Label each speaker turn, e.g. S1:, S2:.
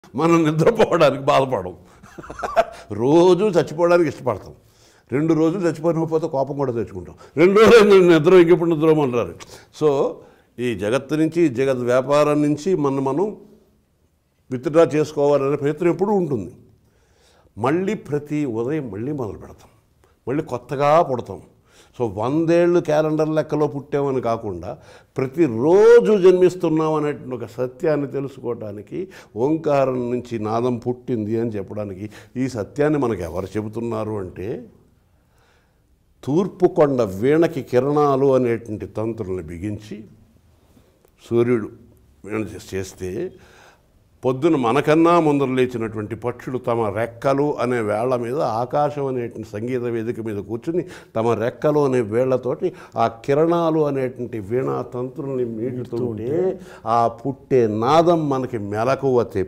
S1: మనం నిద్రపోవడానికి బాధపడం రోజు చచ్చిపోవడానికి ఇష్టపడతాం రెండు రోజులు చచ్చిపోయినకపోతే కోపం కూడా తెచ్చుకుంటాం రెండు రోజులు నిద్ర ఇంకెప్పుడు నిద్రమంటారు సో ఈ జగత్తు నుంచి ఈ జగత్ వ్యాపారం నుంచి మనం మనం విత్డ్రా చేసుకోవాలనే ప్రయత్నం ఎప్పుడూ ఉంటుంది మళ్ళీ ప్రతి ఉదయం మళ్ళీ మొదలు పెడతాం మళ్ళీ కొత్తగా పుడతాం సో వందేళ్ళు క్యాలెండర్ లెక్కలో పుట్టామని కాకుండా ప్రతిరోజు జన్మిస్తున్నాం అనేటువంటి ఒక సత్యాన్ని తెలుసుకోవడానికి ఓంకారం నుంచి నాదం పుట్టింది అని చెప్పడానికి ఈ సత్యాన్ని మనకు ఎవరు చెబుతున్నారు అంటే తూర్పు కొండ వీణకి కిరణాలు అనేటువంటి తంత్రుల్ని బిగించి సూర్యుడు వీణ చేస్తే పొద్దున మనకన్నా ముందర లేచినటువంటి పక్షులు తమ రెక్కలు అనే వేళ్ల మీద ఆకాశం అనేటువంటి సంగీత వేదిక మీద కూర్చుని తమ రెక్కలు అనే వేళ్లతోటి ఆ కిరణాలు అనేటువంటి వీణా తంత్రుల్ని మీటుతుంటే ఆ పుట్టే నాదం మనకి మెలకువ తెప్పి